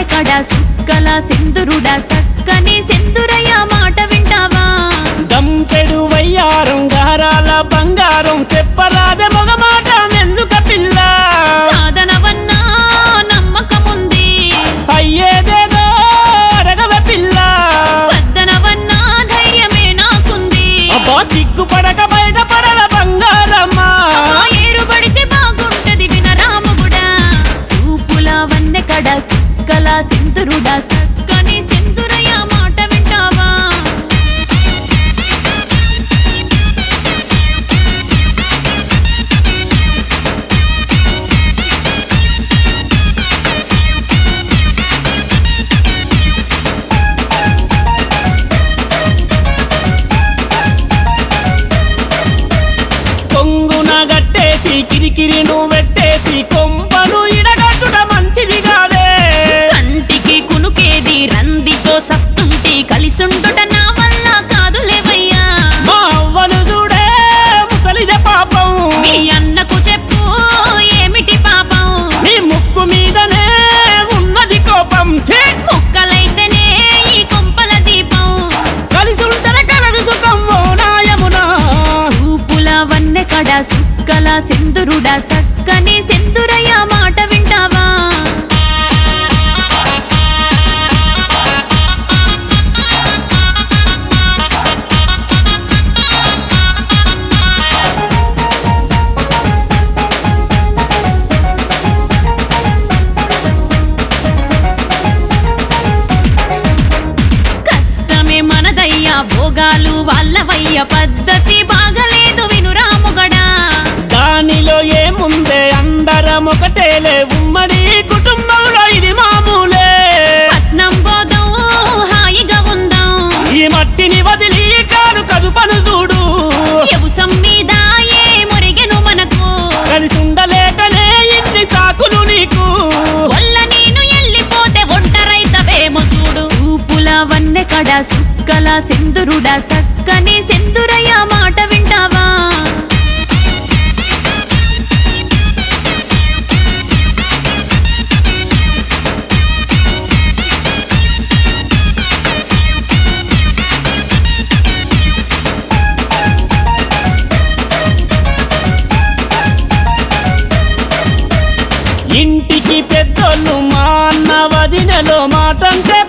వన్నెకడ సుక్కల సింధురుడా సక్కని సింధురయ్య మాట వింటావా దంపెడు వయ్యారం గారాల బంగారం చెప్పరాదే మగమాట ఎందుక పిల్ల కాదనవన్నా నమ్మకముంది అయ్యేదేదో అడగవ పిల్ల వద్దనవన్నా ధైర్యమే నాకుంది అబ్బా సిగ్గుపడక బయట పడల బంగారమ్మా ఆ ఏరు పడితే బాగుంటది వినరామగుడా సూపుల వన్నెకడ సుక్కల సింధురుడా సక్కని సింధురయ్య మాట వింటావా కొంగున గట్టేసి కిరికిరి నువ్వు పెట్టేసి కొంపను ఇడగట్టుట మంచిది కాదే కంటికి కునుకేది రందితో సస్తుంటే కలిసుండుట నా వల్ల కాదులేవయ్యా మా అవ్వను చూడే ముసలిద పాపం మీ అన్నకు చెప్పు ఏమిటి పాపం నీ ముక్కు మీదనే ఉన్నది కోపం ఛీ! ముక్కలైతేనే ఈ కొంపల దీపం కలిసి ఉంటనే కలదు సుఖం ఓ నాయమునా సూపుల వన్నెకడ సుక్కల సింధురుడా సక్కని సింధురయ్య మాట వింటావా కష్టమే మనదయ్యా భోగాలు వాళ్ళవయ్య పద్ధతి బాగలేదు వినురాముగడా దానిలో ఏముందే అందరం ఒకటేలే ఉమ్మడి కుటుంబంలో ఇది మామూలే పట్నం పోదాం హాయిగా ఉందాం ఈ మట్టిని వదిలి కాలు కదుపను చూడు ఎవుసం మీద ఏ మురిగెను మనకు కలిసి ఉండలేకనే ఇన్ని సాకులు నీకు వల్ల నేను ఎల్లిపోతే ఒంటరైతవేమో చూడు చూపుల వన్నెకడ సుక్కల సింధురుడా సక్కని సింధురయ్య మాట వింటావా ఇంటికి పెద్దోళ్ళు మా అన్న వదినలో మాటంటే